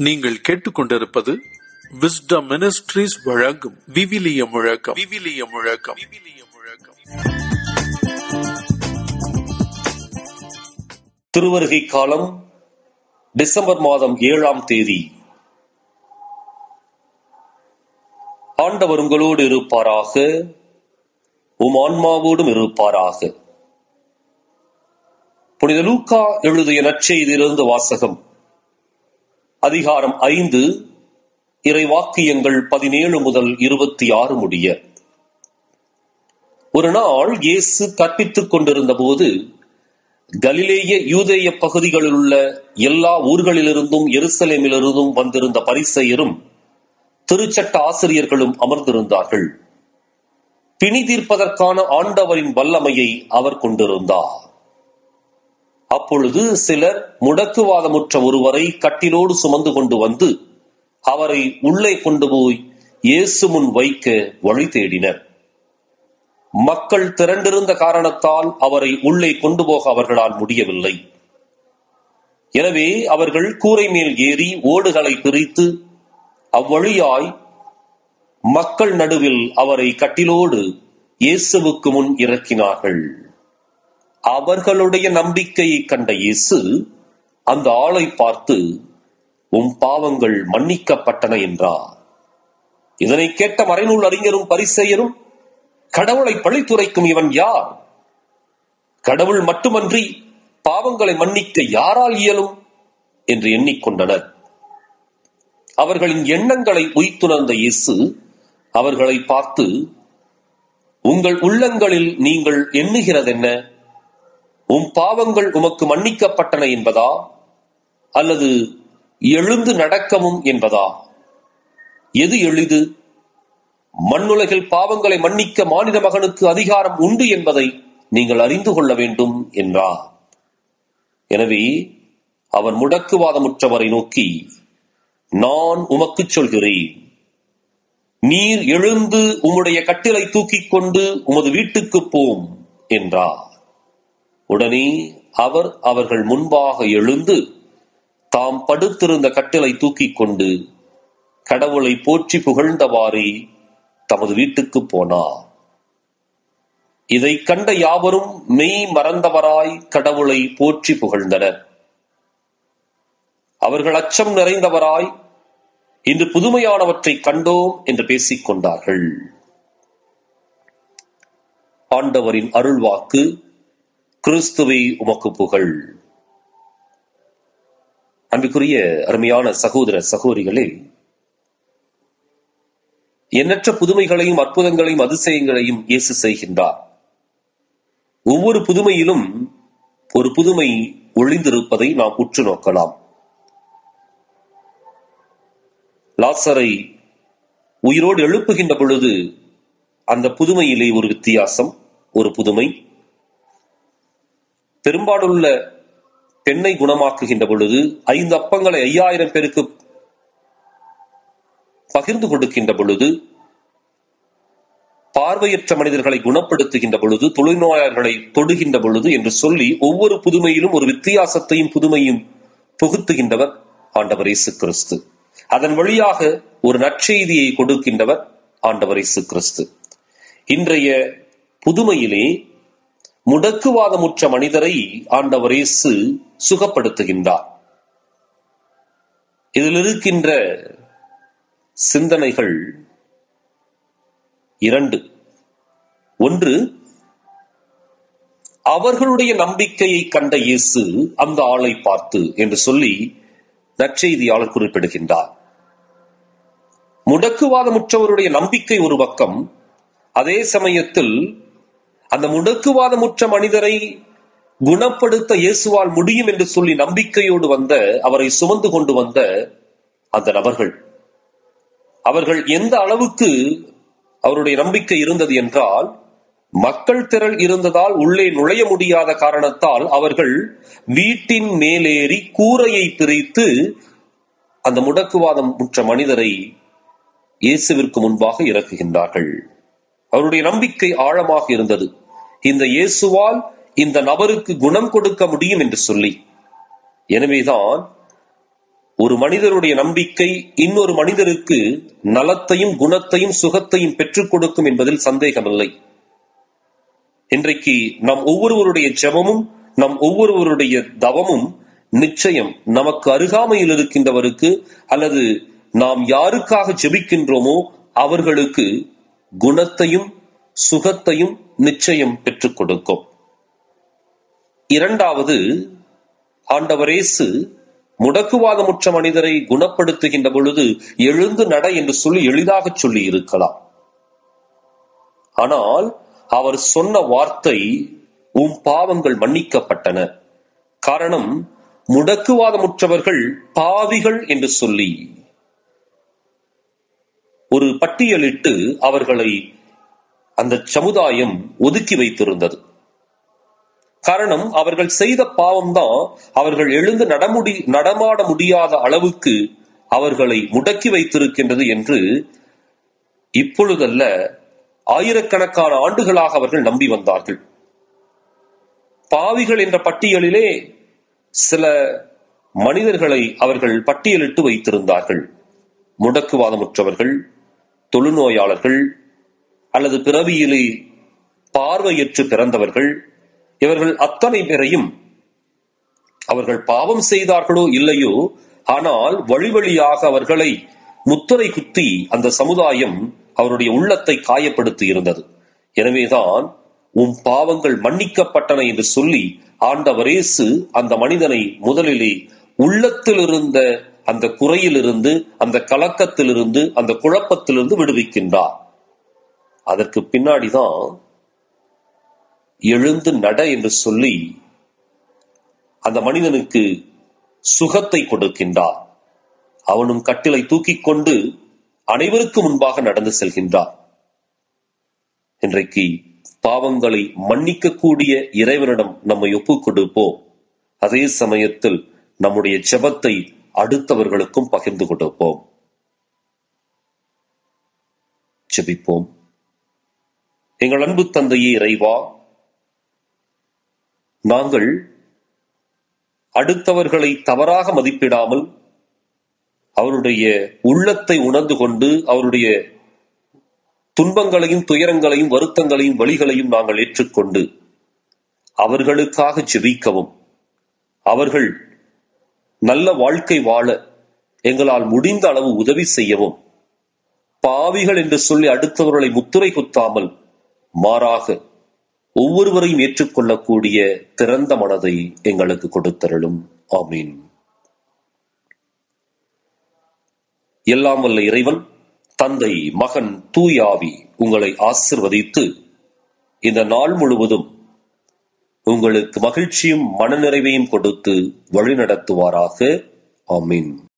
நீங்கள் கேட்டுக்கொண்டிருப்பது wisdom ministries வழங்கும் விவிலிய முழக்கம் விவிலிய முழக்கம் விவிலிய முழக்கம் திருவருகை காலம் டிசம்பர் மாதம் ஏழாம் தேதி ஆண்டவர் உங்களோடு இருப்பாராக உம் ஆன்மாவோடும் இருப்பாராக புனித லூக்கா எழுதிய நற்செய்தியிலிருந்து வாசகம் அதிகாரம் ஐந்து இறை வாக்கியங்கள் பதினேழு முதல் இருபத்தி ஆறு முடிய ஒரு நாள் இயேசு கற்பித்துக் கொண்டிருந்த போது கலிலேய யூதேய பகுதிகளில் உள்ள எல்லா ஊர்களிலிருந்தும் எருசலேமிலிருந்தும் வந்திருந்த பரிசெயரும் திருச்சட்ட ஆசிரியர்களும் அமர்ந்திருந்தார்கள் பிணி தீர்ப்பதற்கான ஆண்டவரின் வல்லமையை அவர் கொண்டிருந்தார் அப்பொழுது சிலர் முடக்குவாதமுற்ற ஒருவரை கட்டிலோடு சுமந்து கொண்டு வந்து அவரை உள்ளே கொண்டு போய் இயேசு முன் வைக்க வழி தேடினர் மக்கள் திரண்டிருந்த காரணத்தால் அவரை உள்ளே கொண்டு போக அவர்களால் முடியவில்லை எனவே அவர்கள் கூரை மேல் ஏறி ஓடுகளை பிரித்து அவ்வழியாய் மக்கள் நடுவில் அவரை கட்டிலோடு இயேசுவுக்கு முன் இறக்கினார்கள் அவர்களுடைய நம்பிக்கையை கண்ட இயேசு அந்த ஆளை பார்த்து உம் பாவங்கள் மன்னிக்கப்பட்டன என்றார் இதனை கேட்ட மறைநூல் அறிஞரும் பரிசெயரும் கடவுளை பழித்துரைக்கும் இவன் யார் கடவுள் மட்டுமன்றி பாவங்களை மன்னிக்க யாரால் இயலும் என்று எண்ணிக்கொண்டனர் அவர்களின் எண்ணங்களை உய்த்துணர்ந்த இயேசு அவர்களை பார்த்து உங்கள் உள்ளங்களில் நீங்கள் எண்ணுகிறதென்ன உம் பாவங்கள் உமக்கு மன்னிக்கப்பட்டன என்பதா அல்லது எழுந்து நடக்கவும் என்பதா எது எளிது மண்ணுலகில் பாவங்களை மன்னிக்க மாநில மகனுக்கு அதிகாரம் உண்டு என்பதை நீங்கள் அறிந்து கொள்ள வேண்டும் என்றார் எனவே அவர் முடக்குவாதமுற்றவரை நோக்கி நான் உமக்குச் சொல்கிறேன் நீர் எழுந்து உம்முடைய கட்டிலை தூக்கிக் கொண்டு உமது வீட்டுக்கு போம் என்றார் உடனே அவர் அவர்கள் முன்பாக எழுந்து தாம் படுத்திருந்த கட்டிலை தூக்கிக் கொண்டு கடவுளை போற்றி புகழ்ந்தவாறே தமது வீட்டுக்கு போனார் இதை கண்ட யாவரும் மெய் மறந்தவராய் கடவுளை போற்றி புகழ்ந்தனர் அவர்கள் அச்சம் நிறைந்தவராய் இன்று புதுமையானவற்றை கண்டோம் என்று பேசிக் கொண்டார்கள் ஆண்டவரின் அருள்வாக்கு கிறிஸ்துவை உமக்கு புகழ் அன்புக்குரிய அருமையான சகோதர சகோதரிகளே எண்ணற்ற புதுமைகளையும் அற்புதங்களையும் அதிசயங்களையும் இயேசு செய்கின்றார் ஒவ்வொரு புதுமையிலும் ஒரு புதுமை ஒளிந்திருப்பதை நாம் உற்று நோக்கலாம் லாசரை உயிரோடு எழுப்புகின்ற பொழுது அந்த புதுமையிலே ஒரு வித்தியாசம் ஒரு புதுமை பெரும்பாலுள்ள பெண்ணை குணமாக்குகின்ற பொழுது ஐந்து அப்பங்களை ஐயாயிரம் பேருக்கு பகிர்ந்து கொடுக்கின்ற பொழுது பார்வையற்ற மனிதர்களை குணப்படுத்துகின்ற பொழுது தொழில்நோயாளர்களை தொடுகின்ற பொழுது என்று சொல்லி ஒவ்வொரு புதுமையிலும் ஒரு வித்தியாசத்தையும் புதுமையும் புகுத்துகின்றவர் ஆண்டவர் இயேசு கிறிஸ்து அதன் வழியாக ஒரு நற்செய்தியை கொடுக்கின்றவர் ஆண்டவர் இயேசு கிறிஸ்து இன்றைய புதுமையிலே முடக்குவாதமுற்ற மனிதரை ஆண்டவர் இயேசு சுகப்படுத்துகின்றார் இதில் இருக்கின்ற சிந்தனைகள் இரண்டு ஒன்று அவர்களுடைய நம்பிக்கையை கண்ட இயேசு அந்த ஆளை பார்த்து என்று சொல்லி நற்செய்தியாளர் குறிப்பிடுகின்றார் முடக்குவாதமுற்றவருடைய நம்பிக்கை ஒரு பக்கம் அதே சமயத்தில் அந்த முடக்குவாதமுற்ற மனிதரை குணப்படுத்த இயேசுவால் முடியும் என்று சொல்லி நம்பிக்கையோடு வந்த அவரை சுமந்து கொண்டு வந்த அந்த நபர்கள் அவர்கள் எந்த அளவுக்கு அவருடைய நம்பிக்கை இருந்தது என்றால் மக்கள் திரள் இருந்ததால் உள்ளே நுழைய முடியாத காரணத்தால் அவர்கள் வீட்டின் மேலேறி கூரையை பிரித்து அந்த முடக்குவாதம் முற்ற மனிதரை இயேசுவிற்கு முன்பாக இறக்குகின்றார்கள் அவருடைய நம்பிக்கை ஆழமாக இருந்தது இந்த இயேசுவால் இந்த நபருக்கு குணம் கொடுக்க முடியும் என்று சொல்லி எனவேதான் ஒரு மனிதருடைய நம்பிக்கை இன்னொரு மனிதருக்கு நலத்தையும் குணத்தையும் சுகத்தையும் பெற்றுக் கொடுக்கும் என்பதில் சந்தேகமில்லை இன்றைக்கு நம் ஒவ்வொருவருடைய ஜெபமும் நம் ஒவ்வொருவருடைய தவமும் நிச்சயம் நமக்கு அருகாமையில் இருக்கின்றவருக்கு அல்லது நாம் யாருக்காக ஜெபிக்கின்றோமோ அவர்களுக்கு குணத்தையும் சுகத்தையும் நிச்சயம் பெற்றுக் கொடுக்கும் இரண்டாவது ஆண்டவரேசு முடக்குவாதமுற்ற மனிதரை குணப்படுத்துகின்ற பொழுது எழுந்து நட என்று சொல்லி எளிதாக சொல்லி இருக்கலாம் ஆனால் அவர் சொன்ன வார்த்தை உம் பாவங்கள் மன்னிக்கப்பட்டன காரணம் முடக்குவாதமுற்றவர்கள் பாவிகள் என்று சொல்லி ஒரு பட்டியலிட்டு அவர்களை அந்த சமுதாயம் ஒதுக்கி வைத்திருந்தது காரணம் அவர்கள் செய்த பாவம்தான் அவர்கள் எழுந்து நடமுடி நடமாட முடியாத அளவுக்கு அவர்களை முடக்கி வைத்திருக்கின்றது என்று இப்பொழுதல்ல ஆயிரக்கணக்கான ஆண்டுகளாக அவர்கள் நம்பி வந்தார்கள் பாவிகள் என்ற பட்டியலிலே சில மனிதர்களை அவர்கள் பட்டியலிட்டு வைத்திருந்தார்கள் முடக்குவாதமுற்றவர்கள் தொழுநோயாளர்கள் அல்லது பிறவியிலே பார்வையற்று பிறந்தவர்கள் இவர்கள் அத்தனை பேரையும் அவர்கள் பாவம் செய்தார்களோ இல்லையோ ஆனால் வழி வழியாக அவர்களை முத்திரை குத்தி அந்த சமுதாயம் அவருடைய உள்ளத்தை காயப்படுத்தி இருந்தது எனவேதான் உம் பாவங்கள் மன்னிக்கப்பட்டன என்று சொல்லி ஆண்டவரேசு அந்த மனிதனை முதலிலே உள்ளத்தில் இருந்த அந்த குறையிலிருந்து அந்த கலக்கத்திலிருந்து அந்த குழப்பத்திலிருந்து விடுவிக்கின்றார் அதற்கு பின்னாடிதான் எழுந்து நட என்று சொல்லி அந்த மனிதனுக்கு சுகத்தை கொடுக்கின்றார் அவனும் கட்டிலை தூக்கிக் கொண்டு அனைவருக்கு முன்பாக நடந்து செல்கின்றார் இன்றைக்கு பாவங்களை மன்னிக்கக்கூடிய இறைவனிடம் நம்மை ஒப்புக் கொடுப்போம் அதே சமயத்தில் நம்முடைய ஜெபத்தை அடுத்தவர்களுக்கும் பகிர்ந்து கொடுப்போம் ஜெபிப்போம் எங்கள் அன்பு தந்தையே இறைவா நாங்கள் அடுத்தவர்களை தவறாக மதிப்பிடாமல் அவருடைய உள்ளத்தை உணர்ந்து கொண்டு அவருடைய துன்பங்களையும் துயரங்களையும் வருத்தங்களையும் வழிகளையும் நாங்கள் ஏற்றுக்கொண்டு அவர்களுக்காக ஜெபிக்கவும் அவர்கள் நல்ல வாழ்க்கை வாழ எங்களால் முடிந்த அளவு உதவி செய்யவும் பாவிகள் என்று சொல்லி அடுத்தவர்களை முத்துரை குத்தாமல் மாறாக ஒவ்வொருவரையும் ஏற்றுக்கொள்ளக்கூடிய திறந்த மனதை எங்களுக்கு கொடுத்தருளும் ஆமீன் எல்லாம் வல்ல இறைவன் தந்தை மகன் தூயாவி உங்களை ஆசிர்வதித்து இந்த நாள் முழுவதும் உங்களுக்கு மகிழ்ச்சியும் மனநிறைவையும் கொடுத்து வழிநடத்துவாராக ஆமீன்